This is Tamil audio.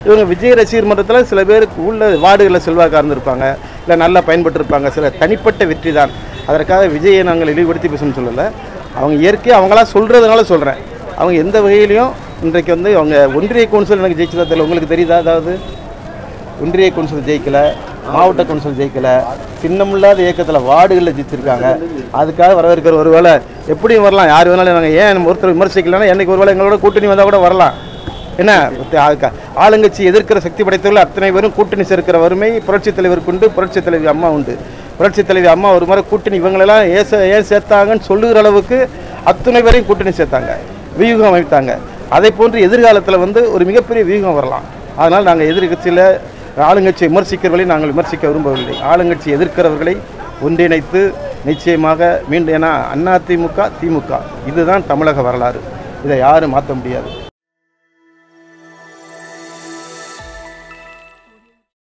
இவங்க விஜய் ரசிகர் மன்றத்தில் சில பேருக்கு உள்ள வார்டுகளில் செல்வாக்காக இருந்திருப்பாங்க இல்லை நல்லா பயன்பட்டிருப்பாங்க சில தனிப்பட்ட வெற்றி தான் அதற்காக விஜயை நாங்கள் இழிவுபடுத்தி பேசணும்னு சொல்லலை அவங்க இயற்கையாக அவங்களா சொல்கிறதுனால சொல்கிறேன் அவங்க எந்த வகையிலையும் இன்றைக்கு வந்து அவங்க ஒன்றிய கவுன்சில் எனக்கு ஜெயிச்சதா தெரியல உங்களுக்கு தெரியுதா அதாவது ஒன்றிய கவுன்சில் ஜெயிக்கல மாவட்ட கவுன்சில் ஜெயிக்கல சின்னமில்லாத இயக்கத்தில் வார்டுகளில் ஜெயிச்சிருக்காங்க அதுக்காக வரவேற்கிற ஒருவேளை எப்படியும் வரலாம் யார் வேணாலும் நாங்கள் ஏன் ஒருத்தர் விமர்சிக்கலன்னா என்னைக்கு ஒருவேளை எங்களோட கூட்டணி வந்தால் கூட வரலாம் என்ன ஆ- ஆளுங்கட்சி எதிர்க்கிற சக்தி படைத்தவர்கள் அத்தனை பேரும் கூட்டணி சேர்க்கிற வறுமை புரட்சித் தலைவருக்கு உண்டு புரட்சித் தலைவி அம்மா உண்டு புரட்சித் தலைவி அம்மா ஒரு முறை கூட்டணி இவங்களெல்லாம் ஏன் சே- ஏன் சேர்த்தாங்கன்னு சொல்லுகிற அளவுக்கு அத்தனை பேரையும் கூட்டணி சேர்த்தாங்க வியூகம் அமைத்தாங்க அதை போன்று எதிர்காலத்தில் வந்து ஒரு மிகப்பெரிய வியூகம் வரலாம் அதனால் நாங்கள் எதிர்கட்சியில் ஆளுங்கட்சியை விமர்சிக்கிறவர்களை நாங்கள் விமர்சிக்க விரும்பவில்லை ஆளுங்கட்சி எதிர்க்கிறவர்களை ஒன்றிணைத்து நிச்சயமாக மீண்டும் ஏன்னா அதிமுக திமுக இதுதான் தமிழக வரலாறு இதை யாரும் மாற்ற முடியாது